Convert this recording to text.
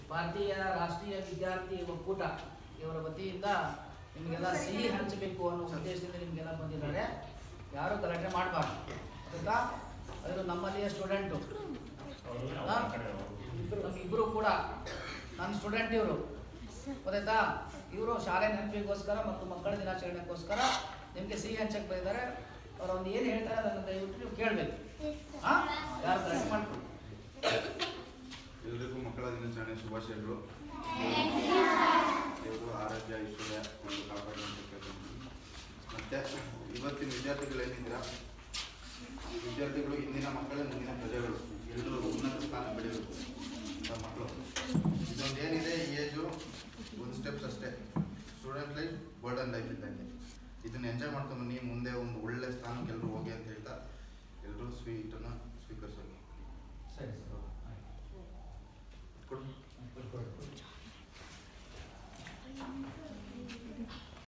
ಭಾರತೀಯ ರಾಷ್ಟ್ರೀಯ ವಿದ್ಯಾರ್ಥಿ ಒಕ್ಕೂಟ ಇವರ ವತಿಯಿಂದ ನಿಮಗೆಲ್ಲ ಸಿಹಿ ಹಂಚಬೇಕು ಅನ್ನೋ ಉದ್ದೇಶದಿಂದ ನಿಮಗೆಲ್ಲ ಬಂದಿದ್ದಾರೆ ಯಾರು ಗಲಾಟೆ ಮಾಡಬಾರ್ದು ಆಯ್ತಾ ಅದು ನಮ್ಮಲ್ಲಿಯ ಸ್ಟೂಡೆಂಟು ನಮ್ಮಿಬ್ಬರು ಕೂಡ ನನ್ನ ಸ್ಟೂಡೆಂಟ್ ಇವರು ಗೊತ್ತಾಯ್ತಾ ಇವರು ಶಾಲೆ ನೆನಪಿಗೋಸ್ಕರ ಮತ್ತು ಮಕ್ಕಳ ದಿನಾಚರಣೆಗೋಸ್ಕರ ನಿಮಗೆ ಸಿಹಿ ಹಂಚಕ್ಕೆ ಬಂದಿದ್ದಾರೆ ಅವ್ರು ಒಂದು ಏನು ಹೇಳ್ತಾರೆ ಅದನ್ನು ದಯವಿಟ್ಟು ನೀವು ಕೇಳಬೇಕು ಹಾಂ ಯಾರು ಗಲಾಟೆ ಮಾಡ್ಕೊಂಡು ಎಲ್ರಿಗೂ ಮಕ್ಕಳ ದಿನಾಚರಣೆ ಶುಭಾಶಯಗಳು ದೇವರು ಆರೋಗ್ಯ ಐಶ್ವರ್ಯ ಒಂದು ಕಾಪಾಡಿ ಅಂತ ಕೇಳ್ಕೊಂತೀನಿ ಮತ್ತೆ ಇವತ್ತಿನ ವಿದ್ಯಾರ್ಥಿಗಳು ಏನಿದ್ದೀರಾ ಈ ವಿದ್ಯಾರ್ಥಿಗಳು ಇಂದಿನ ಮಕ್ಕಳೇ ಮುಂದಿನ ಪ್ರಜೆಗಳು ಎಲ್ಲರೂ ಉನ್ನತ ಸ್ಥಾನ ಬೆಳಿಬೇಕು ಅಂತ ಮಕ್ಕಳು ಇದೊಂದು ಏನಿದೆ ಈ ಏಜು ಒಂದು ಸ್ಟೆಪ್ಸ್ ಅಷ್ಟೇ ಸ್ಟೂಡೆಂಟ್ ಲೈಫ್ ಗೋಲ್ಡನ್ ಲೈಫ್ ಇದ್ದಂಗೆ ಇದನ್ನ ಎಂಜಾಯ್ ಮಾಡ್ಕೊಂಡು ಬನ್ನಿ ಮುಂದೆ ಒಂದು ಒಳ್ಳೆ ಸ್ಥಾನಕ್ಕೆ ಎಲ್ಲರೂ ಹೋಗಿ ಅಂತ ಹೇಳ್ತಾ ಎಲ್ಲರೂ ಸ್ವೀಟನ್ನು ಸ್ವೀಕರಿಸೋಣ ಸರಿ ಸರ್ ಆಯ್ತು ಕೊಡು